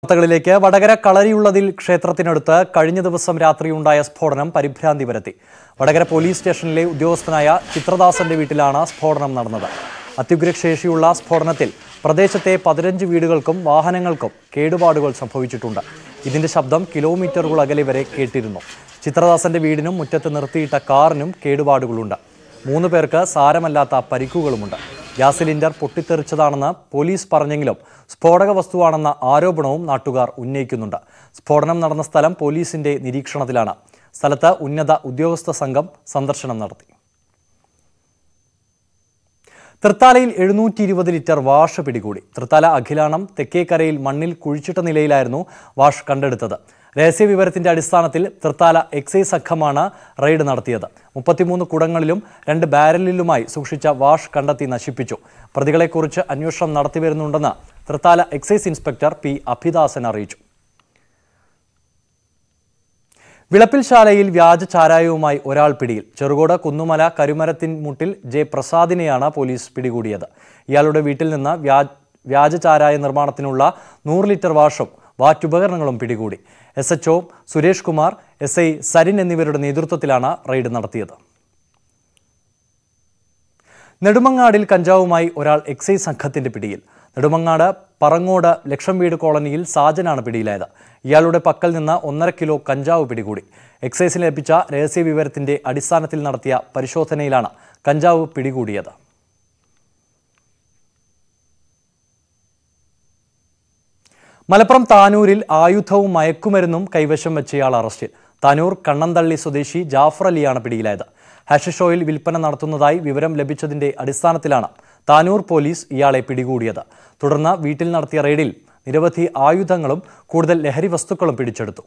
വാർത്തകളിലേക്ക് വടകര കളരിയുള്ളതിൽ ക്ഷേത്രത്തിനടുത്ത് കഴിഞ്ഞ ദിവസം രാത്രിയുണ്ടായ സ്ഫോടനം പരിഭ്രാന്തി പരത്തി വടകര പോലീസ് സ്റ്റേഷനിലെ ഉദ്യോഗസ്ഥനായ ചിത്രദാസന്റെ വീട്ടിലാണ് സ്ഫോടനം നടന്നത് അത്യുഗ്രശേഷിയുള്ള സ്ഫോടനത്തിൽ പ്രദേശത്തെ പതിനഞ്ച് വീടുകൾക്കും വാഹനങ്ങൾക്കും കേടുപാടുകൾ സംഭവിച്ചിട്ടുണ്ട് ഇതിന്റെ ശബ്ദം കിലോമീറ്ററുകൾ അകലെ വരെ കേട്ടിരുന്നു ചിത്രദാസന്റെ വീടിനും മുറ്റത്ത് നിർത്തിയിട്ട കാറിനും കേടുപാടുകളുണ്ട് മൂന്ന് പേർക്ക് സാരമല്ലാത്ത പരിക്കുകളുമുണ്ട് ഗ്യാസ് സിലിണ്ടർ പൊട്ടിത്തെറിച്ചതാണെന്ന് പോലീസ് പറഞ്ഞെങ്കിലും സ്ഫോടക വസ്തുവാണെന്ന ആരോപണവും നാട്ടുകാർ ഉന്നയിക്കുന്നുണ്ട് സ്ഫോടനം നടന്ന സ്ഥലം പോലീസിന്റെ നിരീക്ഷണത്തിലാണ് സ്ഥലത്ത് ഉന്നത ഉദ്യോഗസ്ഥ സംഘം സന്ദർശനം നടത്തി തൃത്താലയിൽ എഴുന്നൂറ്റി ഇരുപത് ലിറ്റർ വാഷ് പിടികൂടി തൃത്താല അഖിലാണം തെക്കേക്കരയിൽ മണ്ണിൽ കുഴിച്ചിട്ട നിലയിലായിരുന്നു വാഷ് കണ്ടെടുത്തത് രഹസ്യവിവരത്തിന്റെ അടിസ്ഥാനത്തിൽ തൃത്താല എക്സൈസ് സംഘമാണ് റെയ്ഡ് നടത്തിയത് മുപ്പത്തിമൂന്ന് കുടങ്ങളിലും രണ്ട് ബാരലിലുമായി സൂക്ഷിച്ച വാഷ് കണ്ടെത്തി നശിപ്പിച്ചു പ്രതികളെക്കുറിച്ച് അന്വേഷണം നടത്തിവരുന്നുണ്ടെന്ന് Thrithala excise inspector P Abhidasan അറിയിച്ചു വിളപ്പിൽ ശാലയിൽ വ്യാജ ചാരായവുമായി ഒരാൾ പിടിയിൽ ചെറുകോട് കുന്നുമല കരുമരത്തിൻ മുട്ടിൽ ജെ പ്രസാദിനെയാണ് പോലീസ് പിടികൂടിയത് ഇയാളുടെ വീട്ടിൽ നിന്ന് വ്യാ വ്യാജ ചാരായ നിർമ്മാണത്തിനുള്ള നൂറ് ലിറ്റർ വാഷും വാറ്റുപകരണങ്ങളും പിടികൂടി S H Suresh Kumar S I Sarin എന്നിവരുടെ നേതൃത്വത്തിലാണ് റെയ്ഡ് നടത്തിയത് നെടുമങ്ങാടിൽ കഞ്ചാവുമായി ഒരാൾ എക്സൈസ് സംഘത്തിന്റെ പിടിയിൽ നെടുമങ്ങാട് പറങ്ങോട് ലക്ഷം വീട് കോളനിയിൽ സാജനാണ് പിടിയിലായത് ഇയാളുടെ പക്കൽ നിന്ന് ഒന്നര കിലോ കഞ്ചാവ് പിടികൂടി എക്സൈസിന് ലഭിച്ച രഹസ്യ വിവരത്തിന്റെ അടിസ്ഥാനത്തിൽ നടത്തിയ പരിശോധനയിലാണ് കഞ്ചാവ് പിടികൂടിയത് മലപ്പുറം താനൂരിൽ ആയുധവും മയക്കുമരുന്നും കൈവശം വെച്ചയാൾ അറസ്റ്റിൽ താനൂർ കണ്ണന്തള്ളി സ്വദേശി ജാഫർ അലിയാണ് പിടിയിലായത് ഹാഷിഷ് ഓയിൽ വിൽപ്പന നടത്തുന്നതായി വിവരം ലഭിച്ചതിന്റെ അടിസ്ഥാനത്തിലാണ് താനൂർ പോലീസ് ഇയാളെ പിടികൂടിയത് തുടർന്ന് വീട്ടിൽ നടത്തിയ റെയ്ഡിൽ നിരവധി ആയുധങ്ങളും കൂടുതൽ ലഹരി വസ്തുക്കളും പിടിച്ചെടുത്തു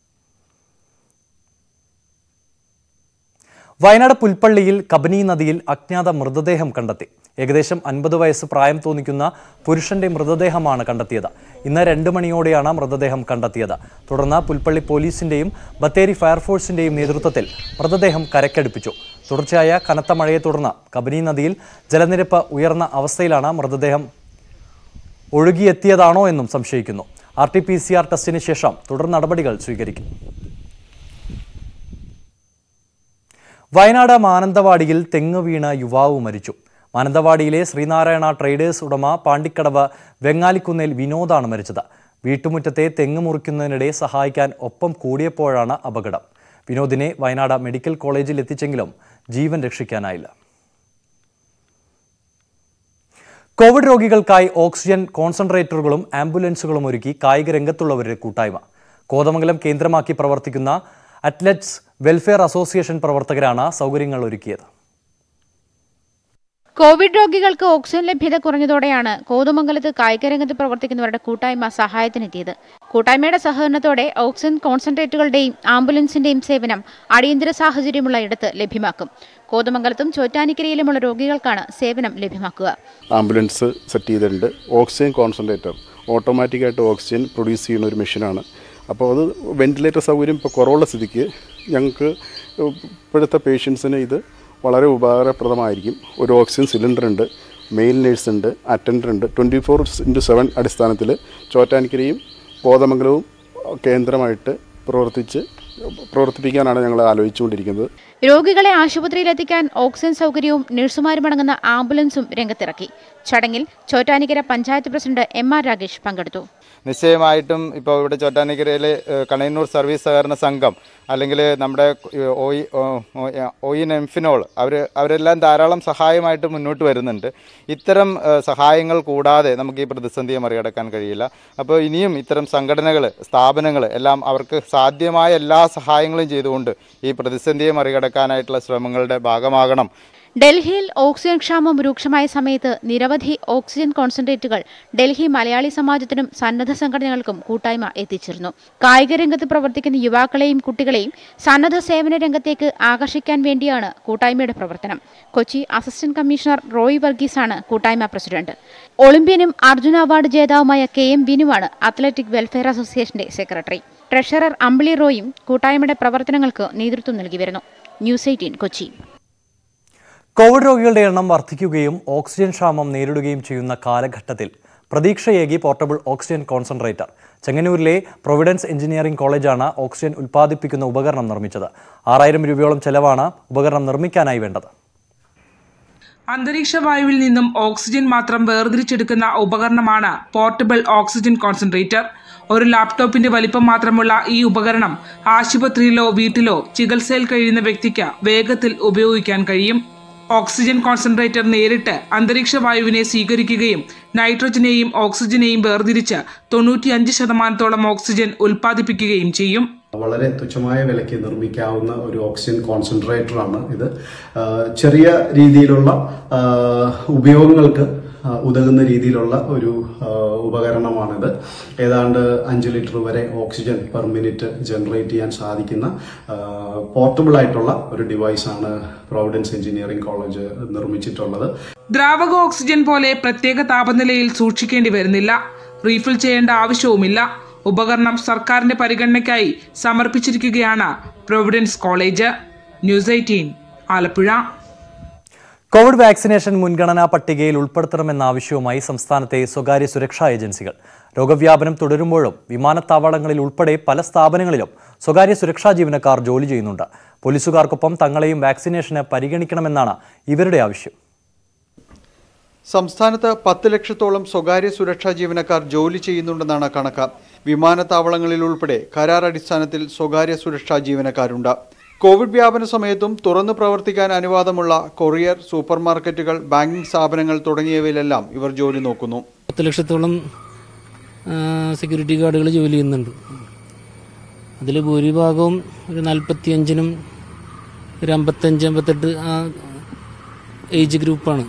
വയനാട് പുൽപ്പള്ളിയിൽ കബനി നദിയിൽ അജ്ഞാത മൃതദേഹം കണ്ടെത്തി ഏകദേശം അൻപത് വയസ്സ് പ്രായം തോന്നിക്കുന്ന പുരുഷന്റെ മൃതദേഹമാണ് കണ്ടെത്തിയത് ഇന്ന് രണ്ട് മണിയോടെയാണ് മൃതദേഹം കണ്ടെത്തിയത് തുടർന്ന് പുൽപ്പള്ളി പോലീസിന്റെയും ബത്തേരി ഫയർഫോഴ്സിന്റെയും നേതൃത്വത്തിൽ മൃതദേഹം കരക്കടുപ്പിച്ചു തുടർച്ചയായ കനത്ത മഴയെ തുടർന്ന് കബനി നദിയിൽ ജലനിരപ്പ് ഉയർന്ന അവസ്ഥയിലാണ് മൃതദേഹം ഒഴുകിയെത്തിയതാണോ എന്നും സംശയിക്കുന്നു R T P C R ടെസ്റ്റിന് ശേഷം തുടർ നടപടികൾ സ്വീകരിക്കും വയനാട് മാനന്തവാടിയിൽ തെങ്ങ് വീണ യുവാവ് മരിച്ചു മാനന്തവാടിയിലെ ശ്രീനാരായണ ട്രേഡേഴ്സ് ഉടമ പാണ്ടിക്കടവ് വെങ്ങാലിക്കുന്നേൽ വിനോദാണ് മരിച്ചത് വീട്ടുമുറ്റത്തെ തെങ്ങ് മുറിക്കുന്നതിനിടെ സഹായിക്കാൻ ഒപ്പം കൂടിയപ്പോഴാണ് അപകടം വിനോദിനെ വയനാട് മെഡിക്കൽ കോളേജിൽ എത്തിച്ചെങ്കിലും ജീവൻ രക്ഷിക്കാനായില്ല കോവിഡ് രോഗികൾക്കായി ഓക്സിജൻ കോൺസെൻട്രേറ്ററുകളും ആംബുലൻസുകളും ഒരുക്കി കായിക രംഗത്തുള്ളവരുടെ കൂട്ടായ്മ കോതമംഗലം കേന്ദ്രമാക്കി പ്രവർത്തിക്കുന്ന അത്ലറ്റ്സ് വെൽഫെയർ അസോസിയേഷൻ പ്രവർത്തകരാണ് സൗകര്യങ്ങൾ ഒരുക്കിയത് കോവിഡ് രോഗികൾക്ക് ഓക്സിജൻ ലഭ്യത കുറഞ്ഞതോടെയാണ് കോതമംഗലത്ത് കായികരംഗത്ത് പ്രവർത്തിക്കുന്നവരുടെ കൂട്ടായ്മ സഹായത്തിനെത്തിയത് കൂട്ടായ്മയുടെ സഹകരണത്തോടെ ഓക്സിജൻ കോൺസെൻട്രേറ്റുകളുടെയും ആംബുലൻസിന്റെയും സേവനം അടിയന്തര സാഹചര്യമുള്ള ഇടത്ത് ലഭ്യമാക്കും കോതമംഗലത്തും ചോറ്റാനിക്കരയിലുമുള്ള രോഗികൾക്കാണ് സേവനം ലഭ്യമാക്കുക ആംബുലൻസ് സെറ്റ് ചെയ്തിട്ടുണ്ട് ഓക്സിജൻ കോൺസെൻട്രേറ്റർ ഓട്ടോമാറ്റിക്കായിട്ട് ഓക്സിജൻ പ്രൊഡ്യൂസ് ചെയ്യുന്ന ഒരു മെഷീനാണ് അപ്പോൾ അത് വെന്റിലേറ്റർ സൗകര്യം ഇപ്പോൾ കുറവുള്ള സ്ഥിതിക്ക് ഞങ്ങൾക്ക് ഇപ്പോഴത്തെ പേഷ്യൻസിന് ഇത് വളരെ ഉപകാരപ്രദമായിരിക്കും ഒരു ഓക്സിജൻ സിലിണ്ടർ ഉണ്ട് മെയിൽ നേഴ്സ് ഉണ്ട് അറ്റൻഡർ ഉണ്ട് ട്വൻറ്റി ഫോർ ഇൻറ്റു സെവൻ അടിസ്ഥാനത്തിൽ ചോറ്റാനിക്കരയും കോതമംഗലവും കേന്ദ്രമായിട്ട് പ്രവർത്തിച്ച് പ്രവർത്തിപ്പിക്കാനാണ് ഞങ്ങൾ ആലോചിച്ചുകൊണ്ടിരിക്കുന്നത് രോഗികളെ ആശുപത്രിയിലെത്തിക്കാൻ ഓക്സിജൻ സൗകര്യവും നഴ്സുമാരുമടങ്ങുന്ന ആംബുലൻസും രംഗത്തിറക്കി ചടങ്ങിൽ Chottanikkara panchayat president M R Ragesh പങ്കെടുത്തു നിശ്ചയമായിട്ടും ഇപ്പോൾ ഇവിടെ ചോറ്റാനിക്കരയിൽ കണയന്നൂർ സർവീസ് സഹകരണ സംഘം അല്ലെങ്കിൽ നമ്മുടെ ഒയി ഒയിൻ എംഫിനോൾ അവർ അവരെല്ലാം ധാരാളം സഹായമായിട്ട് മുന്നോട്ട് വരുന്നുണ്ട് ഇത്തരം ഏഹ്, സഹായങ്ങൾ കൂടാതെ നമുക്ക് ഈ പ്രതിസന്ധിയെ മറികടക്കാൻ കഴിയില്ല അപ്പോൾ ഇനിയും ഇത്തരം സംഘടനകൾ സ്ഥാപനങ്ങൾ എല്ലാം അവർക്ക് സാധ്യമായ എല്ലാ സഹായങ്ങളും ചെയ്തുകൊണ്ട് ഈ പ്രതിസന്ധിയെ മറികടക്കാനായിട്ടുള്ള ശ്രമങ്ങളുടെ ഭാഗമാകണം ഡൽഹിയിൽ ഓക്സിജൻ ക്ഷാമം രൂക്ഷമായ സമയത്ത് നിരവധി ഓക്സിജൻ കോൺസെൻട്രേറ്റുകൾ ഡൽഹി മലയാളി സമാജത്തിനും സന്നദ്ധ സംഘടനകൾക്കും കൂട്ടായ്മ എത്തിച്ചിരുന്നു കായിക രംഗത്ത് പ്രവർത്തിക്കുന്ന യുവാക്കളെയും കുട്ടികളെയും സന്നദ്ധ സേവന രംഗത്തേക്ക് ആകർഷിക്കാൻ വേണ്ടിയാണ് കൂട്ടായ്മയുടെ പ്രവർത്തനം കൊച്ചി അസിസ്റ്റന്റ് കമ്മീഷണർ റോയ് വർഗീസാണ് കൂട്ടായ്മ പ്രസിഡന്റ് ഒളിമ്പ്യനും അർജുന അവാർഡ് ജേതാവുമായ കെ എം ബിനുവാണ് അത്ലറ്റിക് വെൽഫെയർ അസോസിയേഷന്റെ സെക്രട്ടറി ട്രഷറർ അമ്പിളി റോയും കൂട്ടായ്മയുടെ പ്രവർത്തനങ്ങൾക്ക് നേതൃത്വം നൽകി വരുന്നു ന്യൂസ് എയ്റ്റീൻ കൊച്ചി കോവിഡ് രോഗികളുടെ എണ്ണം വർദ്ധിക്കുകയും ഓക്സിജൻ ക്ഷാമം നേരിടുകയും ചെയ്യുന്ന കാലഘട്ടത്തിൽ പ്രതീക്ഷയേകി പോർട്ടബിൾ ഓക്സിജൻ കോൺസെൻട്രേറ്റർ ചെങ്ങന്നൂരിലെ പ്രൊവിഡൻസ് എഞ്ചിനീയറിംഗ് കോളേജാണ് ഓക്സിജൻ ഉൽപ്പാദിപ്പിക്കുന്ന ഉപകരണം നിർമ്മിച്ചത് ആറായിരം രൂപയോളം ചെലവാണ് ഉപകരണം നിർമ്മിക്കാനായി വേണ്ടത് അന്തരീക്ഷ വായുവിൽ നിന്നും ഓക്സിജൻ മാത്രം വേർതിരിച്ചെടുക്കുന്ന ഉപകരണമാണ് പോർട്ടബിൾ ഓക്സിജൻ കോൺസെൻട്രേറ്റർ ഒരു ലാപ്ടോപ്പിന്റെ വലിപ്പം മാത്രമുള്ള ഈ ഉപകരണം ആശുപത്രിയിലോ വീട്ടിലോ ചികിത്സയിൽ കഴിയുന്ന വ്യക്തിക്ക് വേഗത്തിൽ ഉപയോഗിക്കാൻ കഴിയും ഓക്സിജൻ കോൺസെൻട്രേറ്റർ നേരിട്ട് അന്തരീക്ഷ വായുവിനെ സ്വീകരിക്കുകയും നൈട്രജനെയും ഓക്സിജനെയും വേർതിരിച്ച് തൊണ്ണൂറ്റിയഞ്ച് ശതമാനത്തോളം ഓക്സിജൻ ഉൽപ്പാദിപ്പിക്കുകയും ചെയ്യും വളരെ തുച്ഛമായ വിലയ്ക്ക് നിർമ്മിക്കാവുന്ന ഒരു ഓക്സിജൻ കോൺസെൻട്രേറ്റർ ആണ് ഇത് ആ, ചെറിയ രീതിയിലുള്ള ആ, ഉപയോഗങ്ങൾക്ക് ആ, ഉതകുന്ന രീതിയിലുള്ള ഒരു ആ, ഉപകരണമാണിത് ഏതാണ്ട് അഞ്ച് ലിറ്റർ വരെ ഓക്സിജൻ പെർ മിനിറ്റ് ജനറേറ്റ് ചെയ്യാൻ സാധിക്കുന്ന പോർട്ടബിൾ ആയിട്ടുള്ള ഒരു ഡിവൈസാണ് പ്രോവിഡൻസ് എഞ്ചിനീയറിംഗ് കോളേജ് നിർമ്മിച്ചിട്ടുള്ളത് ദ്രാവക ഓക്സിജൻ പോലെ പ്രത്യേക താപനിലയിൽ സൂക്ഷിക്കേണ്ടി വരുന്നില്ല റീഫിൽ ചെയ്യേണ്ട ആവശ്യവുമില്ല ഉപകരണം സർക്കാരിന്റെ പരിഗണനയ്ക്കായി സമർപ്പിച്ചിരിക്കുകയാണ് Providence college news eighteen Alappuzha Covid vaccination മുൻഗണനാ പട്ടികയിൽ ഉൾപ്പെടുത്തണമെന്ന ആവശ്യവുമായി സംസ്ഥാനത്തെ സ്വകാര്യ സുരക്ഷാ ഏജൻസികൾ രോഗവ്യാപനം തുടരുമ്പോഴും വിമാനത്താവളങ്ങളിൽ ഉൾപ്പെടെ പല സ്ഥാപനങ്ങളിലും സ്വകാര്യ സുരക്ഷാ ജീവനക്കാർ ജോലി ചെയ്യുന്നുണ്ട് പോലീസുകാർക്കൊപ്പം തങ്ങളെയും വാക്സിനേഷന് പരിഗണിക്കണമെന്നാണ് ഇവരുടെ ആവശ്യം സംസ്ഥാനത്ത് പത്ത് ലക്ഷത്തോളം സ്വകാര്യ സുരക്ഷാ ജീവനക്കാർ ജോലി ചെയ്യുന്നുണ്ടെന്നാണ് കണക്ക് വിമാനത്താവളങ്ങളിൽ ഉൾപ്പെടെ കരാർ അടിസ്ഥാനത്തിൽ സ്വകാര്യ സുരക്ഷാ ജീവനക്കാരുണ്ട് കോവിഡ് വ്യാപന സമയത്തും തുറന്നു പ്രവർത്തിക്കാൻ അനുവാദമുള്ള കൊറിയർ സൂപ്പർ മാർക്കറ്റുകൾ ബാങ്കിംഗ് സ്ഥാപനങ്ങൾ തുടങ്ങിയവയിലെല്ലാം ഇവർ ജോലി നോക്കുന്നു പത്ത് ലക്ഷത്തോളം ആ, സെക്യൂരിറ്റി ഗാർഡുകൾ ജോലി ചെയ്യുന്നുണ്ട് അതിൽ ഭൂരിഭാഗവും ഒരു നാൽപ്പത്തിയഞ്ചിനും ഒരു അമ്പത്തഞ്ച് അമ്പത്തെട്ട് ആ ഏജ് ഗ്രൂപ്പാണ്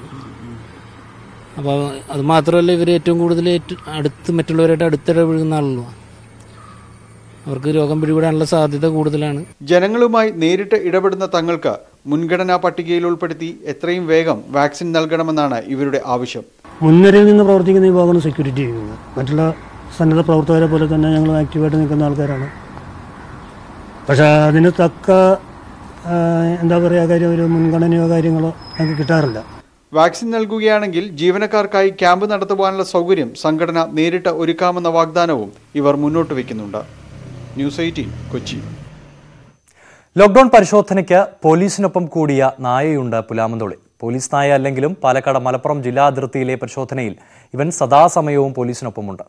അപ്പോൾ അത് മാത്രമല്ല ഇവർ ഏറ്റവും കൂടുതൽ ഏറ്റവും അടുത്ത് മറ്റുള്ളവരായിട്ട് അടുത്തിടപഴകുന്ന ആളുകളാണ് അവർക്ക് രോഗം പിടിപെടാനുള്ള സാധ്യത കൂടുതലാണ് ജനങ്ങളുമായി നേരിട്ട് ഇടപെടുന്ന തങ്ങൾക്ക് മുൻഗണനാ പട്ടികയിൽ ഉൾപ്പെടുത്തി എത്രയും വേഗം വാക്സിൻ നൽകണമെന്നാണ് ഇവരുടെ ആവശ്യം മുൻനിരയിൽ നിന്ന് പ്രവർത്തിക്കുന്ന വിഭാഗമാണ് സെക്യൂരിറ്റി ചെയ്യുന്നത് മറ്റുള്ള സന്നദ്ധ പ്രവർത്തകരെ പോലെ തന്നെ ഞങ്ങൾ ആക്റ്റീവായിട്ട് നിൽക്കുന്ന ആൾക്കാരാണ് പക്ഷേ അതിന് തക്ക ആ, എന്താ പറയുക കാര്യം ഒരു മുൻഗണനയോ കാര്യങ്ങളോ ഞങ്ങൾക്ക് കിട്ടാറില്ല വാക്സിൻ നൽകുകയാണെങ്കിൽ ജീവനക്കാർക്കായി ക്യാമ്പ് നടത്തുവാനുള്ള സൗകര്യം സംഘടന നേരിട്ട് ഒരുക്കാമെന്ന വാഗ്ദാനവും ഇവർ മുന്നോട്ട് വയ്ക്കുന്നുണ്ട് ന്യൂസ് എയ്റ്റീൻ കൊച്ചി ലോക്ഡൌൺ പരിശോധനയ്ക്ക് പോലീസിനൊപ്പം കൂടിയ നായയുണ്ട് പുലാമന്തോളിൽ പോലീസ് നായ അല്ലെങ്കിലും പാലക്കാട് മലപ്പുറം ജില്ലാ അതിർത്തിയിലെ പരിശോധനയിൽ ഇവൻ സദാസമയവും പോലീസിനൊപ്പമുണ്ട്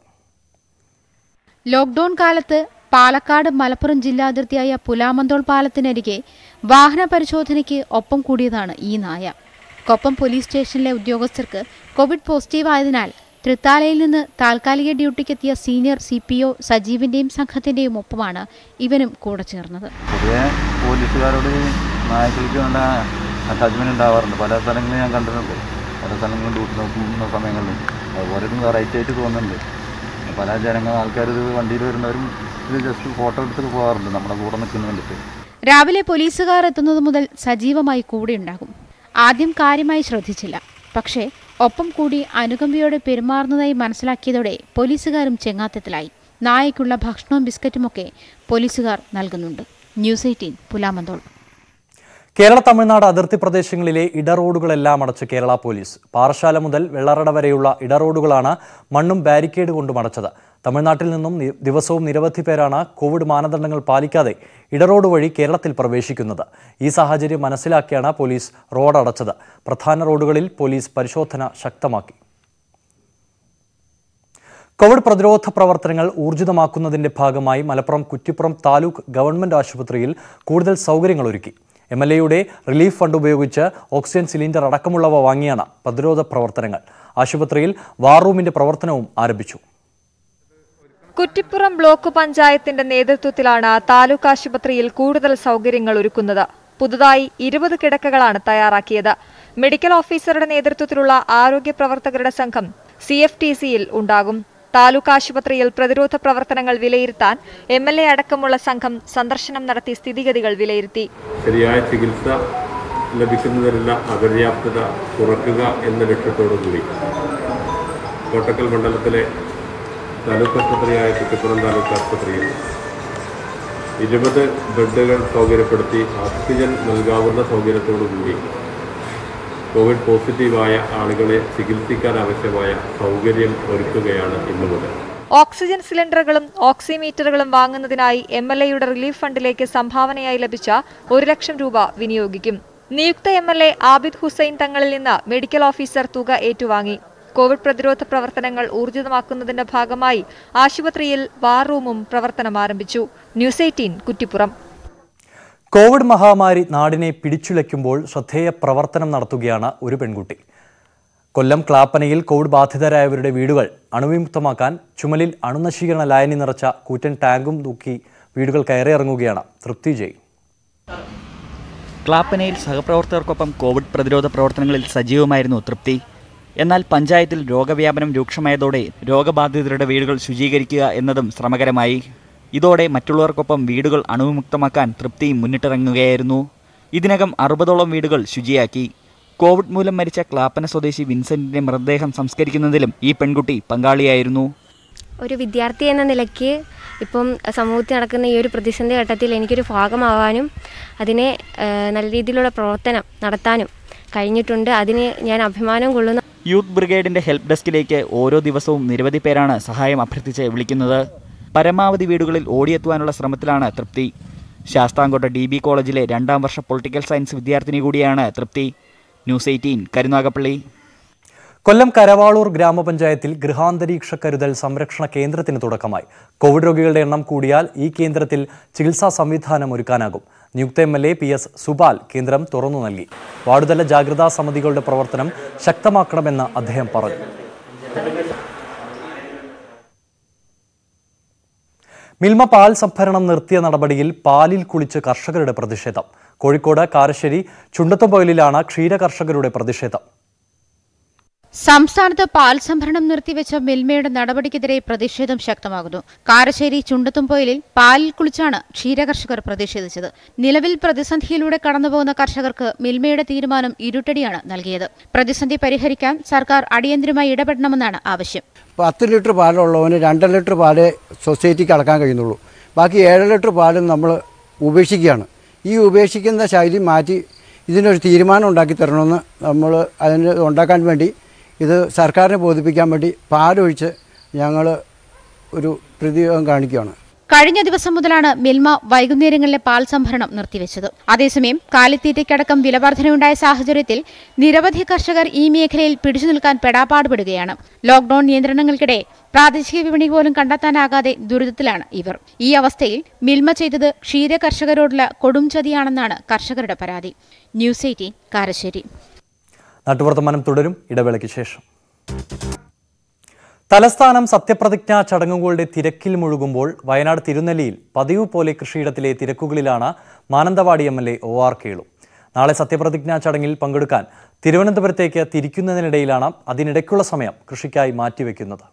ലോക്ഡൌൺ കാലത്ത് പാലക്കാട് മലപ്പുറം ജില്ലാ അതിർത്തിയായ പുലാമന്തോൾ പാലത്തിനരികെ വാഹന പരിശോധനയ്ക്ക് ഒപ്പം കൂടിയതാണ് ഈ നായ കൊപ്പം പോലീസ് സ്റ്റേഷനിലെ ഉദ്യോഗസ്ഥർക്ക് കോവിഡ് പോസിറ്റീവ് ആയതിനാൽ തൃത്താലയിൽ നിന്ന് താൽക്കാലിക ഡ്യൂട്ടിക്കെത്തിയ സീനിയർ സി പി ഒ സജീവിന്റെയും സംഘത്തിന്റെയും ഒപ്പമാണ് ഇവനും കൂടെ ചേർന്നത് പൊതുവെ പോലീസുകാരോട് നായ്ക്കൾക്ക് നല്ല അറ്റാച്ച്മെന്റ് ഉണ്ടാവാറുണ്ട് പല സ്ഥലങ്ങളിൽ ഞാൻ കണ്ടിട്ടുണ്ട് പല സ്ഥലങ്ങളിൽ ഡ്യൂട്ടി നോക്കുന്ന സമയങ്ങളിൽ അതുപോലെ ഒരു വെറൈറ്റി ആയിട്ട് തോന്നുന്നുണ്ട് പല ജനങ്ങൾ ആൾക്കാർ ഇത് വണ്ടിയിൽ വരുന്നവരും ഇത് ജസ്റ്റ് ഫോട്ടോ എടുത്ത് പോകാറുണ്ട് നമ്മുടെ കൂടെ നിൽക്കുന്ന വേണ്ടിയിട്ട് രാവിലെ പോലീസുകാർ എത്തുന്നത് മുതൽ സജീവമായി കൂടെയുണ്ടാകും ആദ്യം കാര്യമായി ശ്രദ്ധിച്ചില്ല പക്ഷേ ഒപ്പം കൂടി അനുകമ്പയോടെ പെരുമാറുന്നതായി മനസ്സിലാക്കിയതോടെ പോലീസുകാരും ചെങ്ങാത്തത്തിലായി നായയ്ക്കുള്ള ഭക്ഷണവും ബിസ്ക്കറ്റുമൊക്കെ പോലീസുകാർ നൽകുന്നുണ്ട് ന്യൂസ് എയ്റ്റീൻ പുലാമന്തോൾ കേരള തമിഴ്നാട് അതിർത്തി പ്രദേശങ്ങളിലെ ഇടറോഡുകളെല്ലാം അടച്ച് കേരള പോലീസ് പാറശാല മുതൽ വെള്ളറട വരെയുള്ള ഇടറോഡുകളാണ് മണ്ണും ബാരിക്കേഡ് കൊണ്ടും അടച്ചത് തമിഴ്നാട്ടിൽ നിന്നും നി- ദിവസവും നിരവധി പേരാണ് കോവിഡ് മാനദണ്ഡങ്ങൾ പാലിക്കാതെ ഇടറോഡ് വഴി കേരളത്തിൽ പ്രവേശിക്കുന്നത് ഈ സാഹചര്യം മനസ്സിലാക്കിയാണ് പോലീസ് റോഡ് അടച്ചത് പ്രധാന റോഡുകളിൽ പോലീസ് പരിശോധന ശക്തമാക്കി കോവിഡ് പ്രതിരോധ പ്രവർത്തനങ്ങൾ ഊർജിതമാക്കുന്നതിന്റെ ഭാഗമായി മലപ്പുറം കുറ്റിപ്പുറം താലൂക്ക് ഗവൺമെന്റ് ആശുപത്രിയിൽ കൂടുതൽ സൗകര്യങ്ങൾ ഒരുക്കി എം എൽ എയുടെ റിലീഫ് ഫണ്ട് ഉപയോഗിച്ച് ഓക്സിജൻ സിലിണ്ടർ അടക്കമുള്ളവ വാങ്ങിയാണ് പ്രതിരോധ പ്രവർത്തനങ്ങൾ ആശുപത്രിയിൽ വാർ റൂമിന്റെ പ്രവർത്തനവും ആരംഭിച്ചു കുറ്റിപ്പുറം ബ്ലോക്ക് പഞ്ചായത്തിന്റെ നേതൃത്വത്തിലാണ് താലൂക്ക് ആശുപത്രിയിൽ കൂടുതൽ സൗകര്യങ്ങൾ ഒരുക്കുന്നത് പുതുതായി ഇരുപത് കിടക്കകളാണ് തയ്യാറാക്കിയത് മെഡിക്കൽ ഓഫീസറുടെ നേതൃത്വത്തിലുള്ള ആരോഗ്യ പ്രവർത്തകരുടെ സംഘം സി എഫ് ടി സിയിൽ ഉണ്ടാകും താലൂക്ക് ആശുപത്രിയിൽ പ്രതിരോധ പ്രവർത്തനങ്ങൾ വിലയിരുത്താൻ എം എൽ എ അടക്കമുള്ള സംഘം സന്ദർശനം നടത്തി സ്ഥിതിഗതികൾ വിലയിരുത്തി ശരിയായ ചികിത്സ ലഭിക്കുന്നതിനുള്ള അപര്യാപ്തത കുറയ്ക്കുക എന്ന ലക്ഷ്യത്തോടു കൂടി കോട്ടക്കൽ മണ്ഡലത്തിലെ താലൂക്ക് ആശുപത്രിയായ കുറ്റിപ്പുറം താലൂക്ക് ആശുപത്രിയിൽ ഇരുപത് ബെഡുകൾ സൗകര്യപ്പെടുത്തി ഓക്സിജൻ നൽകാവുന്ന സൗകര്യത്തോടു കൂടി കോവിഡ് പോസിറ്റീവായ ആളുകളെ ചികിത്സിക്കാൻ ആവശ്യമായ സൗകര്യം ഒരുക്കുകയാണ് ഇന്നു മുതൽ ഓക്സിജൻ സിലിണ്ടറുകളും ഓക്സിമീറ്ററുകളും വാങ്ങുന്നതിനായി എം എൽ എയുടെ റിലീഫ് ഫണ്ടിലേക്ക് സംഭാവനയായി ലഭിച്ച ഒരു ലക്ഷം രൂപ വിനിയോഗിക്കും നിയുക്ത M L A Abid Hussain തങ്ങളിൽ നിന്ന് മെഡിക്കൽ ഓഫീസർ തുക ഏറ്റുവാങ്ങി കോവിഡ് പ്രതിരോധ പ്രവർത്തനങ്ങൾ ഊർജിതമാക്കുന്നതിന്റെ ഭാഗമായി ആശുപത്രിയിൽ വാർ റൂമും പ്രവർത്തനം ആരംഭിച്ചു ന്യൂസ് എയ്റ്റീൻ കുറ്റിപ്പുറം കോവിഡ് മഹാമാരി നാടിനെ പിടിച്ചുലയ്ക്കുമ്പോൾ ശ്രദ്ധേയ പ്രവർത്തനം നടത്തുകയാണ് ഒരു പെൺകുട്ടി കൊല്ലം ക്ലാപ്പനയിൽ കോവിഡ് ബാധിതരായവരുടെ വീടുകൾ അണുവിമുക്തമാക്കാൻ ചുമലിൽ അണുനശീകരണ ലായനി നിറച്ച കൂറ്റൻ ടാങ്കും തൂക്കി വീടുകൾ കയറിയിറങ്ങുകയാണ് തൃപ്തി ജയ് ക്ലാപ്പനയിൽ സഹപ്രവർത്തകർക്കൊപ്പം കോവിഡ് പ്രതിരോധ പ്രവർത്തനങ്ങളിൽ സജീവമായിരുന്നു തൃപ്തി എന്നാൽ പഞ്ചായത്തിൽ രോഗവ്യാപനം രൂക്ഷമായതോടെ രോഗബാധിതരുടെ വീടുകൾ ശുചീകരിക്കുക എന്നതും ശ്രമകരമായി ഇതോടെ മറ്റുള്ളവർക്കൊപ്പം വീടുകൾ അണുവിമുക്തമാക്കാൻ തൃപ്തി മുന്നിട്ടിറങ്ങുകയായിരുന്നു ഇതിനകം അറുപതോളം വീടുകൾ ശുചിയാക്കി കോവിഡ് മൂലം മരിച്ച ക്ലാപ്പന സ്വദേശി വിൻസെന്റിന്റെ മൃതദേഹം സംസ്കരിക്കുന്നതിലും ഈ പെൺകുട്ടി പങ്കാളിയായിരുന്നു ഒരു വിദ്യാർത്ഥി എന്ന നിലയ്ക്ക് ഇപ്പം സമൂഹത്തിൽ നടക്കുന്ന ഈ ഒരു പ്രതിസന്ധി ഘട്ടത്തിൽ എനിക്കൊരു ഭാഗമാവാനും അതിനെ ഏഹ്, നല്ല രീതിയിലുള്ള പ്രവർത്തനം നടത്താനും കഴിഞ്ഞിട്ടുണ്ട് അതിന് ഞാൻ അഭിമാനം കൊള്ളുന്നു യൂത്ത് ബ്രിഗേഡിന്റെ ഹെൽപ്പ് ഡെസ്കിലേക്ക് ഓരോ ദിവസവും നിരവധി പേരാണ് സഹായം അഭ്യർത്ഥിച്ച് വിളിക്കുന്നത് പരമാവധി വീടുകളിൽ ഓടിയെത്തുവാനുള്ള ശ്രമത്തിലാണ് തൃപ്തി ശാസ്താംകോട്ട ഡി ബി കോളേജിലെ രണ്ടാം വർഷ പൊളിറ്റിക്കൽ സയൻസ് വിദ്യാർത്ഥിനി കൂടിയാണ് തൃപ്തി ന്യൂസ് എയ്റ്റീൻ കരുനാഗപ്പള്ളി കൊല്ലം കരവാളൂർ ഗ്രാമപഞ്ചായത്തിൽ ഗൃഹാന്തരീക്ഷ കരുതൽ സംരക്ഷണ കേന്ദ്രത്തിന് തുടക്കമായി കോവിഡ് രോഗികളുടെ എണ്ണം കൂടിയാൽ ഈ കേന്ദ്രത്തിൽ ചികിത്സാ സംവിധാനം ഒരുക്കാനാകും നിയുക്ത M L A P S Subal കേന്ദ്രം തുറന്നു നൽകി വാർഡുതല ജാഗ്രതാ സമിതികളുടെ പ്രവർത്തനം ശക്തമാക്കണമെന്ന് അദ്ദേഹം പറഞ്ഞു മിൽമ പാൽ സംഭരണം നിർത്തിയ നടപടിയിൽ പാലിൽ കുളിച്ച് കർഷകരുടെ പ്രതിഷേധം കോഴിക്കോട് കാരശ്ശേരി ചുണ്ടത്തുംപൊയിലാണ് ക്ഷീര കർഷകരുടെ പ്രതിഷേധം സംസ്ഥാനത്ത് പാൽ സംഭരണം നിർത്തിവെച്ച മിൽമയുടെ നടപടിക്കെതിരെ പ്രതിഷേധം ശക്തമാകുന്നു കാരശ്ശേരി ചുണ്ടത്തുംപൊയിലിൽ പാലിൽ കുളിച്ചാണ് ക്ഷീരകർഷകർ പ്രതിഷേധിച്ചത് നിലവിൽ പ്രതിസന്ധിയിലൂടെ കടന്നുപോകുന്ന കർഷകർക്ക് മിൽമയുടെ തീരുമാനം ഇരുട്ടടിയാണ് നൽകിയത് പ്രതിസന്ധി പരിഹരിക്കാൻ സർക്കാർ അടിയന്തരമായി ഇടപെടണമെന്നാണ് ആവശ്യം പത്ത് ലിറ്റർ പാലുള്ളവന് രണ്ട് ലിറ്റർ പാല് സൊസൈറ്റിക്ക് അളക്കാൻ കഴിയുന്നുള്ളൂ ബാക്കി ഏഴ് ലിറ്റർ പാലും നമ്മൾ ഉപേക്ഷിക്കുകയാണ് ഈ ഉപേക്ഷിക്കുന്ന ശൈലി മാറ്റി ഇതിനൊരു തീരുമാനം ഉണ്ടാക്കി തരണമെന്ന് നമ്മൾ അതിന് ഉണ്ടാക്കാൻ വേണ്ടി ഇത് സർക്കാരിനെ ബോധിപ്പിക്കാൻ വേണ്ടി പാലൊഴിച്ച് ഞങ്ങൾ ഒരു പ്രതിയോഗം കാണിക്കുകയാണ് കഴിഞ്ഞ ദിവസം മുതലാണ് മിൽമ വൈകുന്നേരങ്ങളിലെ പാൽ സംഭരണം നിർത്തിവെച്ചത് അതേസമയം കാലിത്തീറ്റയ്ക്കടക്കം വിലവർധനയുണ്ടായ സാഹചര്യത്തിൽ നിരവധി കർഷകർ ഈ മേഖലയിൽ പിടിച്ചു നിൽക്കാൻ പെടാപ്പാടുപെടുകയാണ് ലോക്ഡൌൺ നിയന്ത്രണങ്ങൾക്കിടെ പ്രാദേശിക വിപണി പോലും കണ്ടെത്താനാകാതെ ദുരിതത്തിലാണ് ഇവർ ഈ അവസ്ഥയിൽ മിൽമ ചെയ്തത് ക്ഷീര കർഷകരോടുള്ള കൊടും ചതിയാണെന്നാണ് കർഷകരുടെ പരാതി ന്യൂസ് എയ്റ്റീൻ കാരശ്ശേരി നാട്ടുവർത്തമാനം തുടരും ഇടവേളയ്ക്ക് ശേഷം തലസ്ഥാനം സത്യപ്രതിജ്ഞാ ചടങ്ങുകളുടെ തിരക്കിൽ മുഴുകുമ്പോൾ വയനാട് തിരുനെല്ലിയിൽ പതിവ് പോലെ കൃഷിയിടത്തിലെ തിരക്കുകളിലാണ് Mananthavady M L A O R Kelu നാളെ സത്യപ്രതിജ്ഞാ ചടങ്ങിൽ പങ്കെടുക്കാൻ തിരുവനന്തപുരത്തേക്ക് തിരിക്കുന്നതിനിടയിലാണ് അതിനിടയ്ക്കുള്ള സമയം കൃഷിക്കായി മാറ്റിവെക്കുന്നത്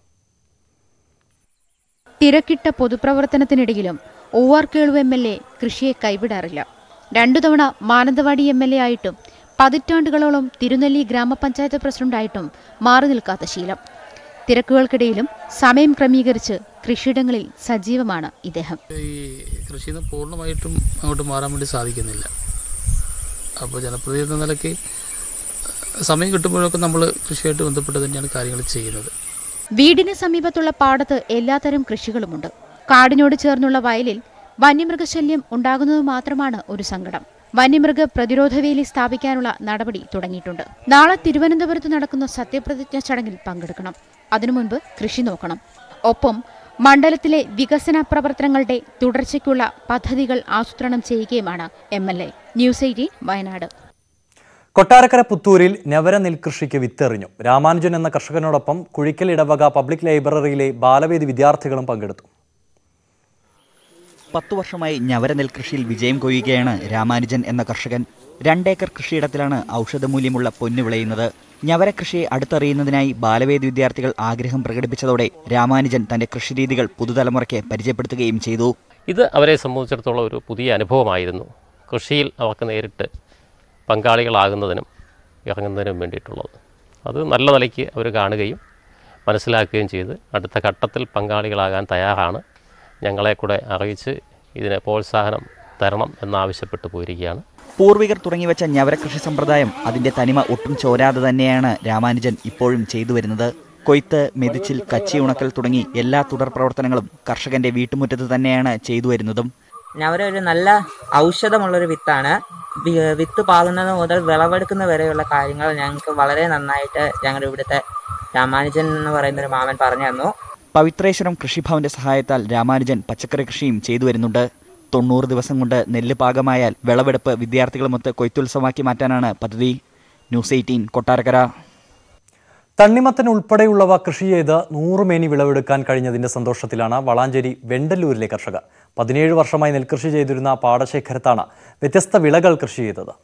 തിരക്കിട്ട പൊതുപ്രവർത്തനത്തിനിടയിലും O R Kelu M L A കൃഷിയെ കൈവിടാറില്ല രണ്ടു തവണ മാനന്തവാടി എം എൽ എ ആയിട്ടും പതിറ്റാണ്ടുകളോളം തിരുനെല്ലി ഗ്രാമപഞ്ചായത്ത് പ്രസിഡന്റായിട്ടും മാറി നിൽക്കാത്ത ശീലം തിരക്കുകൾക്കിടയിലും സമയം ക്രമീകരിച്ച് കൃഷിയിടങ്ങളിൽ സജീവമാണ് ഇദ്ദേഹം ഈ കൃഷിയിൽ നിന്ന് പൂർണ്ണമായിട്ടും അങ്ങോട്ട് മാറാൻ വേണ്ടി സാധിക്കുന്നില്ല അപ്പോൾ ജനപ്രതിനിധി എന്ന നിലയ്ക്ക് സമയം കിട്ടുമ്പോഴൊക്കെ നമ്മൾ കൃഷിയായിട്ട് ബന്ധപ്പെട്ട് തന്നെയാണ് കാര്യങ്ങൾ ചെയ്യുന്നത് വീടിന് സമീപത്തുള്ള പാടത്ത് എല്ലാത്തരം കൃഷികളുമുണ്ട് കാടിനോട് ചേർന്നുള്ള വയലിൽ വന്യമൃഗശല്യം ഉണ്ടാകുന്നത് മാത്രമാണ് ഒരു സങ്കടം വന്യമൃഗ പ്രതിരോധ വേലി സ്ഥാപിക്കാനുള്ള നടപടി തുടങ്ങിയിട്ടുണ്ട് നാളെ തിരുവനന്തപുരത്ത് നടക്കുന്ന സത്യപ്രതിജ്ഞ ചടങ്ങിൽ പങ്കെടുക്കണം അതിനു മുൻപ് കൃഷി നോക്കണം ഒപ്പം മണ്ഡലത്തിലെ വികസന പ്രവർത്തനങ്ങളുടെ തുടർച്ചയ്ക്കുള്ള പദ്ധതികൾ ആസൂത്രണം ചെയ്യുകയുമാണ് M L A news eighteen Wayanad Kottarakkara പുത്തൂരിൽ നവര നെൽകൃഷിക്ക് വിത്തെറിഞ്ഞു രാമാനുജൻ എന്ന കർഷകനോടൊപ്പം കുഴിക്കൽ ഇടവക പബ്ലിക് ലൈബ്രറിയിലെ ബാലവേദി വിദ്യാർത്ഥികളും പങ്കെടുത്തു പത്തു വർഷമായി ഞവര നെൽകൃഷിയിൽ വിജയം കൊയ്യുകയാണ് രാമാനുജൻ എന്ന കർഷകൻ രണ്ടേക്കർ കൃഷിയിടത്തിലാണ് ഔഷധമൂല്യമുള്ള പൊന്നു വിളയുന്നത് ഞവര കൃഷിയെ അടുത്തറിയുന്നതിനായി ബാലവേദി വിദ്യാർത്ഥികൾ ആഗ്രഹം പ്രകടിപ്പിച്ചതോടെ രാമാനുജൻ തന്റെ കൃഷിരീതികൾ പുതുതലമുറയ്ക്ക് പരിചയപ്പെടുത്തുകയും ചെയ്തു ഇത് അവരെ സംബന്ധിച്ചിടത്തോളം ഒരു പുതിയ അനുഭവമായിരുന്നു കൃഷിയിൽ അവർക്ക് നേരിട്ട് പങ്കാളികളാകുന്നതിനും ഇറങ്ങുന്നതിനും വേണ്ടിയിട്ടുള്ളത് അത് നല്ല നിലയ്ക്ക് അവർ കാണുകയും മനസ്സിലാക്കുകയും ചെയ്ത് അടുത്ത ഘട്ടത്തിൽ പങ്കാളികളാകാൻ തയ്യാറാണ് ഞങ്ങളെ കൂടെ അറിയിച്ച് ഇതിനെ പ്രോത്സാഹനം തരണം എന്നാവശ്യപ്പെട്ട് പോയിരിക്കുകയാണ് പൂർവികർ തുടങ്ങിവെച്ച ഞവര കൃഷി സമ്പ്രദായം അതിന്റെ തനിമ ഒട്ടും ചോരാതെ തന്നെയാണ് രാമാനുജൻ ഇപ്പോഴും ചെയ്തു വരുന്നത് കൊയ്ത്ത് മെതിച്ചിൽ കച്ചി ഉണക്കൽ തുടങ്ങി എല്ലാ തുടർ പ്രവർത്തനങ്ങളും കർഷകന്റെ വീട്ടുമുറ്റത്ത് തന്നെയാണ് ചെയ്തു വരുന്നതും ഞവര ഒരു നല്ല ഔഷധമുള്ളൊരു വിത്താണ് വി- വിത്ത് പാകുന്നത് മുതൽ വിളവെടുക്കുന്ന വരെയുള്ള കാര്യങ്ങൾ ഞങ്ങൾക്ക് വളരെ നന്നായിട്ട് ഞങ്ങളുടെ ഇവിടുത്തെ രാമാനുജൻ എന്ന് പറയുന്ന ഒരു മാമൻ പറഞ്ഞു തന്നു പവിത്രേശ്വരം കൃഷിഭവന്റെ സഹായത്താൽ രാമാനുജൻ പച്ചക്കറി കൃഷിയും ചെയ്തു വരുന്നുണ്ട് തൊണ്ണൂറ് ദിവസം കൊണ്ട് നെല്ല് പാകമായാൽ വിളവെടുപ്പ് വിദ്യാർത്ഥികളുമൊത്ത് കൊയ്ത്തുത്സവമാക്കി മാറ്റാനാണ് പദ്ധതി ന്യൂസ് എയ്റ്റീൻ കൊട്ടാരക്കര തണ്ണിമത്തൻ ഉൾപ്പെടെയുള്ളവ കൃഷി ചെയ്ത് നൂറുമേനി വിളവെടുക്കാൻ കഴിഞ്ഞതിന്റെ സന്തോഷത്തിലാണ് വളാഞ്ചേരി വെണ്ടല്ലൂരിലെ കർഷകർ പതിനേഴ് വർഷമായി നെൽകൃഷി ചെയ്തിരുന്ന പാടശേഖരത്താണ് വ്യത്യസ്ത വിളകൾ കൃഷി ചെയ്തത്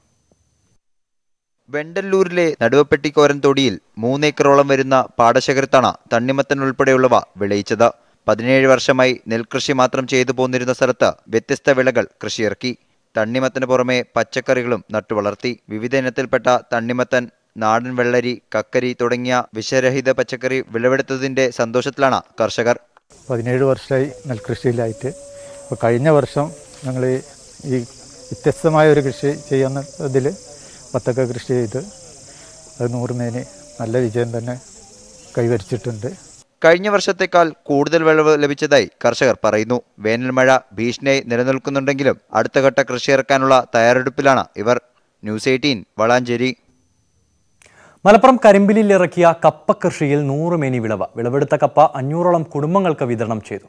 വെണ്ടല്ലൂരിലെ നടുവപ്പെട്ടിക്കോരൻ തൊടിയിൽ മൂന്നേക്കറോളം വരുന്ന പാടശേഖരത്താണ് തണ്ണിമത്തൻ ഉൾപ്പെടെയുള്ളവ വിളയിച്ചത് പതിനേഴ് വർഷമായി നെൽകൃഷി മാത്രം ചെയ്തു പോന്നിരുന്ന സ്ഥലത്ത് വ്യത്യസ്ത വിളകൾ കൃഷിയിറക്കി തണ്ണിമത്തന് പുറമെ പച്ചക്കറികളും നട്ടുവളർത്തി വിവിധ ഇനത്തിൽപ്പെട്ട തണ്ണിമത്തൻ നാടൻ വെള്ളരി കക്കരി തുടങ്ങിയ വിഷരഹിത പച്ചക്കറി വിളവെടുത്തതിന്റെ സന്തോഷത്തിലാണ് കർഷകർ പതിനേഴ് വർഷമായി നെൽകൃഷിയിലായിട്ട് അപ്പോൾ കഴിഞ്ഞ വർഷം ഞങ്ങൾ ഈ വ്യത്യസ്തമായ ഒരു കൃഷി ചെയ്യുന്നതിൽ വത്തക്ക കൃഷി ചെയ്ത് അത് നൂറുമേനി നല്ല വിജയം തന്നെ കൈവരിച്ചിട്ടുണ്ട് കഴിഞ്ഞ വർഷത്തേക്കാൾ കൂടുതൽ വിളവ് ലഭിച്ചതായി കർഷകർ പറയുന്നു വേനൽ മഴ ഭീഷണിയായി നിലനിൽക്കുന്നുണ്ടെങ്കിലും അടുത്ത ഘട്ട കൃഷി ഇറക്കാനുള്ള തയ്യാറെടുപ്പിലാണ് ഇവർ ന്യൂസ് എയ്റ്റീൻ വളാഞ്ചേരി മലപ്പുറം കരിമ്പിലിൽ ഇറക്കിയ കപ്പ കൃഷിയിൽ നൂറുമേനി വിളവ് വിളവെടുത്ത കപ്പ അഞ്ഞൂറോളം കുടുംബങ്ങൾക്ക് വിതരണം ചെയ്തു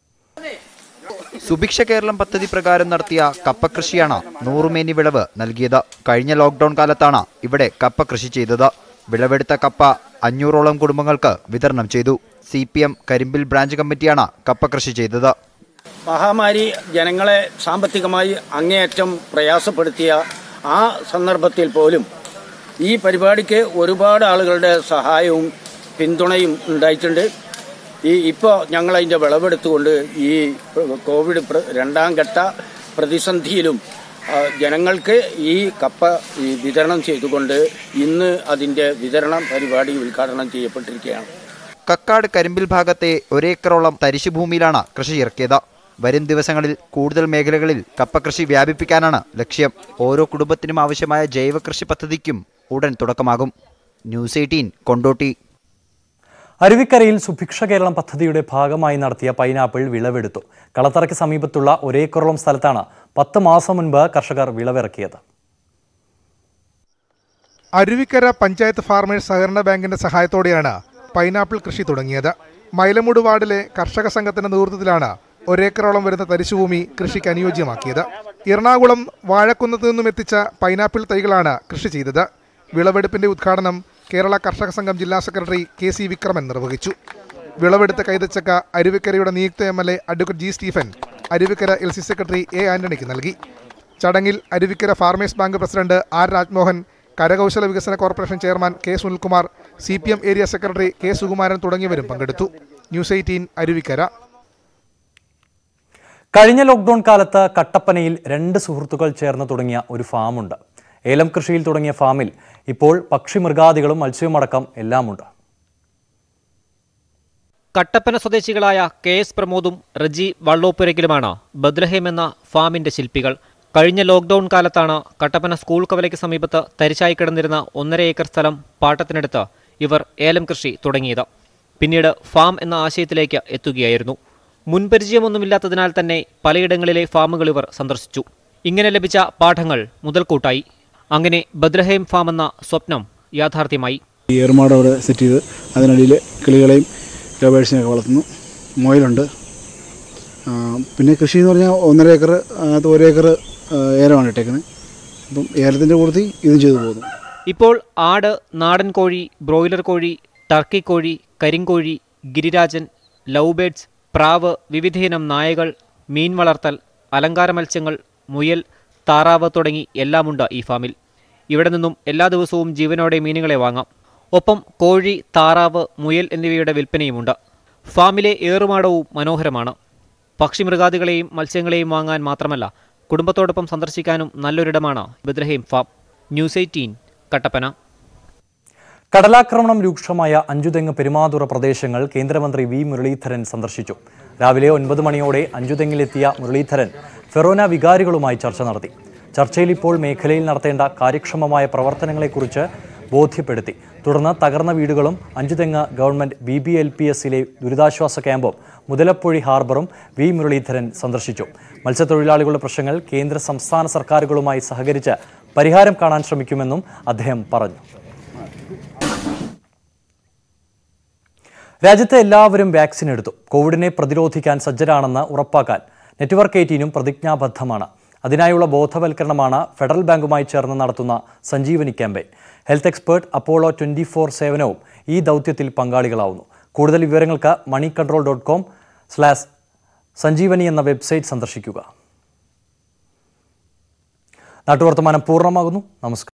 സുഭിക്ഷ കേരളം പദ്ധതി പ്രകാരം നടത്തിയ കപ്പ കൃഷിയാണ് നൂറുമേനി വിളവ് നൽകിയത് കഴിഞ്ഞ ലോക്ക്ഡൌൺ കാലത്താണ് ഇവിടെ കപ്പ കൃഷി ചെയ്തത് വിളവെടുത്ത കപ്പ അഞ്ഞൂറോളം കുടുംബങ്ങൾക്ക് വിതരണം ചെയ്തു C P M Karimpil branch കമ്മിറ്റിയാണ് കപ്പ കൃഷി ചെയ്തത് മഹാമാരി ജനങ്ങളെ സാമ്പത്തികമായി അങ്ങേയറ്റം പ്രയാസപ്പെടുത്തിയ ആ സന്ദർഭത്തിൽ പോലും ഈ പരിപാടിക്ക് ഒരുപാട് ആളുകളുടെ സഹായവും പിന്തുണയും ഉണ്ടായിട്ടുണ്ട് ഈ ഇപ്പോൾ ഞങ്ങളതിൻ്റെ വിളവെടുത്തുകൊണ്ട് ഈ കോവിഡ് പ്ര- രണ്ടാം ഘട്ട പ്രതിസന്ധിയിലും ആ, ജനങ്ങൾക്ക് ഈ കപ്പ ഈ വിതരണം ചെയ്തുകൊണ്ട് ഇന്ന് അതിൻ്റെ വിതരണ പരിപാടി ഉദ്ഘാടനം ചെയ്യപ്പെട്ടിരിക്കുകയാണ് കക്കാട് കരിമ്പിൽ ഭാഗത്തെ ഒരേക്കറോളം തരിശുഭൂമിയിലാണ് കൃഷി ഇറക്കിയത് വരും ദിവസങ്ങളിൽ കൂടുതൽ മേഖലകളിൽ കപ്പ കൃഷി വ്യാപിപ്പിക്കാനാണ് ലക്ഷ്യം ഓരോ കുടുംബത്തിനും ആവശ്യമായ ജൈവ കൃഷി പദ്ധതിക്കും ഉടൻ തുടക്കമാകും ന്യൂസ് എയ്റ്റീൻ കൊണ്ടോട്ടി അരുവിക്കരയിൽ സുഭിക്ഷ കേരളം പദ്ധതിയുടെ ഭാഗമായി നടത്തിയ പൈനാപ്പിൾ വിളവെടുത്തു കളത്തറയ്ക്ക് സമീപത്തുള്ള ഒരേക്കറോളം സ്ഥലത്താണ് പത്ത് മാസം മുൻപ് കർഷകർ വിളവിറക്കിയത് അരുവിക്കര പഞ്ചായത്ത് ഫാർമേഴ്സ് സഹകരണ ബാങ്കിന്റെ സഹായത്തോടെയാണ് പൈനാപ്പിൾ കൃഷി തുടങ്ങിയത് മൈലമൂട് വാർഡിലെ കർഷക സംഘത്തിന്റെ നേതൃത്വത്തിലാണ് ഒരേക്കറോളം വരുന്ന തരിശുഭൂമി കൃഷിക്ക് അനുയോജ്യമാക്കിയത് എറണാകുളം വാഴക്കുന്നത്ത് നിന്നും എത്തിച്ച പൈനാപ്പിൾ തൈകളാണ് കൃഷി ചെയ്തത് വിളവെടുപ്പിന്റെ ഉദ്ഘാടനം കേരള കർഷക സംഘം ജില്ലാ സെക്രട്ടറി കെ സി വിക്രമൻ നിർവഹിച്ചു വിളവെടുത്ത കൈതച്ചക്ക അരുവിക്കരയുടെ നിയുക്ത M L A advocate G Stephen Aruvikkara L C secretary A ആന്റണിക്ക് നൽകി ചടങ്ങിൽ Aruvikkara farmers bank president R Rajmohan കരകൗശല വികസന corporation chairman K Sunilkumar C P M area secretary K Sukumaran തുടങ്ങിയവരും പങ്കെടുത്തു ന്യൂസ് എയ്റ്റീൻ അരുവിക്കര കഴിഞ്ഞ ലോക്ക്ഡൌൺ കാലത്ത് കട്ടപ്പനയിൽ രണ്ട് സുഹൃത്തുക്കൾ ചേർന്ന് തുടങ്ങിയ ഒരു ഫാമുണ്ട് ഏലം കൃഷിയിൽ തുടങ്ങിയ ഫാമിൽ ഇപ്പോൾ പക്ഷിമൃഗാദികളും മത്സ്യവുമടക്കം എല്ലാമുണ്ട് കട്ടപ്പന സ്വദേശികളായ കെ എസ് പ്രമോദും റജി വള്ളോപ്പുരയ്ക്കലുമാണ് ബദ്രഹേം എന്ന ഫാമിന്റെ ശില്പികൾ കഴിഞ്ഞ ലോക്ക്ഡൌൺ കാലത്താണ് കട്ടപ്പന സ്കൂൾ കവലയ്ക്ക് സമീപത്ത് തരിശായി കിടന്നിരുന്ന ഒന്നര ഏക്കർ സ്ഥലം പാട്ടത്തിനെടുത്ത് ഇവർ ഏലം കൃഷി തുടങ്ങിയത് പിന്നീട് ഫാം എന്ന ആശയത്തിലേക്ക് എത്തുകയായിരുന്നു മുൻപരിചയമൊന്നുമില്ലാത്തതിനാൽ തന്നെ പലയിടങ്ങളിലെ ഫാമുകൾ ഇവർ സന്ദർശിച്ചു ഇങ്ങനെ ലഭിച്ച പാഠങ്ങൾ മുതൽക്കൂട്ടായി അങ്ങനെ ബദ്രഹേം ഫാം എന്ന സ്വപ്നം യാഥാർത്ഥ്യമായി ഈ ഏറുമാട് അവിടെ സെറ്റ് ചെയ്ത് അതിനടിയിൽ കിളികളെയും ലവേഴ്സിനെയൊക്കെ വളർത്തുന്നു മുയലുണ്ട് ആ, പിന്നെ കൃഷി എന്ന് പറഞ്ഞാൽ ഒന്നര ഏക്കർ അത് ഒരു ഏക്കർ ഏലമാണ് ഇട്ടേക്കുന്നത് അപ്പം ഏലത്തിൻ്റെ കൂട്ടത്തിൽ ഇതും ചെയ്തു പോകുന്നു ഇപ്പോൾ ആട് നാടൻ കോഴി ബ്രോയിലർ കോഴി ടർക്കി കോഴി കരിങ്കോഴി ഗിരിരാജൻ ലവ് ബേഡ്സ് പ്രാവ് വിവിധയിനം നായകൾ മീൻ വളർത്തൽ അലങ്കാര മത്സ്യങ്ങൾ മുയൽ താറാവ് തുടങ്ങി എല്ലാമുണ്ട് ഈ ഫാമിൽ ഇവിടെ നിന്നും എല്ലാ ദിവസവും ജീവനോടെ മീനുകളെ വാങ്ങാം ഒപ്പം കോഴി താറാവ് മുയൽ എന്നിവയുടെ വിൽപ്പനയുമുണ്ട് ഫാമിലെ ഏറുമാടവും മനോഹരമാണ് പക്ഷിമൃഗാദികളെയും മത്സ്യങ്ങളെയും വാങ്ങാൻ മാത്രമല്ല കുടുംബത്തോടൊപ്പം സന്ദർശിക്കാനും നല്ലൊരിടമാണ് ബദ്രഹീം ഫാം ന്യൂസ് എയ്റ്റീൻ കട്ടപ്പന കടലാക്രമണം രൂക്ഷമായ അഞ്ചുതെങ്ങ് പെരുമാതുറ പ്രദേശങ്ങൾ കേന്ദ്രമന്ത്രി വി മുരളീധരൻ സന്ദർശിച്ചു രാവിലെ ഒൻപത് മണിയോടെ അഞ്ചുതെങ്ങിലെത്തിയ മുരളീധരൻ ഫെറോന വികാരികളുമായി ചർച്ച നടത്തി ചർച്ചയിൽ ഇപ്പോൾ മേഖലയിൽ നടത്തേണ്ട കാര്യക്ഷമമായ പ്രവർത്തനങ്ങളെക്കുറിച്ച് ബോധ്യപ്പെടുത്തി തുടർന്ന് തകർന്ന വീടുകളും Anchuthengu government B B L P എസിലെ ദുരിതാശ്വാസ ക്യാമ്പും മുതലപ്പൊഴി ഹാർബറും വി മുരളീധരൻ സന്ദർശിച്ചു മത്സ്യത്തൊഴിലാളികളുടെ പ്രശ്നങ്ങൾ കേന്ദ്ര സംസ്ഥാന സർക്കാരുകളുമായി സഹകരിച്ച് പരിഹാരം കാണാൻ ശ്രമിക്കുമെന്നും അദ്ദേഹം പറഞ്ഞു രാജ്യത്തെ എല്ലാവരും വാക്സിൻ എടുത്തു കോവിഡിനെ പ്രതിരോധിക്കാൻ സജ്ജരാണെന്ന് ഉറപ്പാക്കാൻ നെറ്റ്വർക്ക് എയ്റ്റീനും പ്രതിജ്ഞാബദ്ധമാണ് അതിനായുള്ള ബോധവൽക്കരണമാണ് ഫെഡറൽ ബാങ്കുമായി ചേർന്ന് നടത്തുന്ന Sanjeevani campaign health expert Apollo twenty four സേവനവും ഈ ദൗത്യത്തിൽ പങ്കാളികളാവുന്നു കൂടുതൽ വിവരങ്ങൾക്ക് money control dot com slash Sanjeevani എന്ന വെബ്സൈറ്റ് സന്ദർശിക്കുക നാട്ടുവർത്തമാനം പൂർണ്ണമാകുന്നു നമസ്കാരം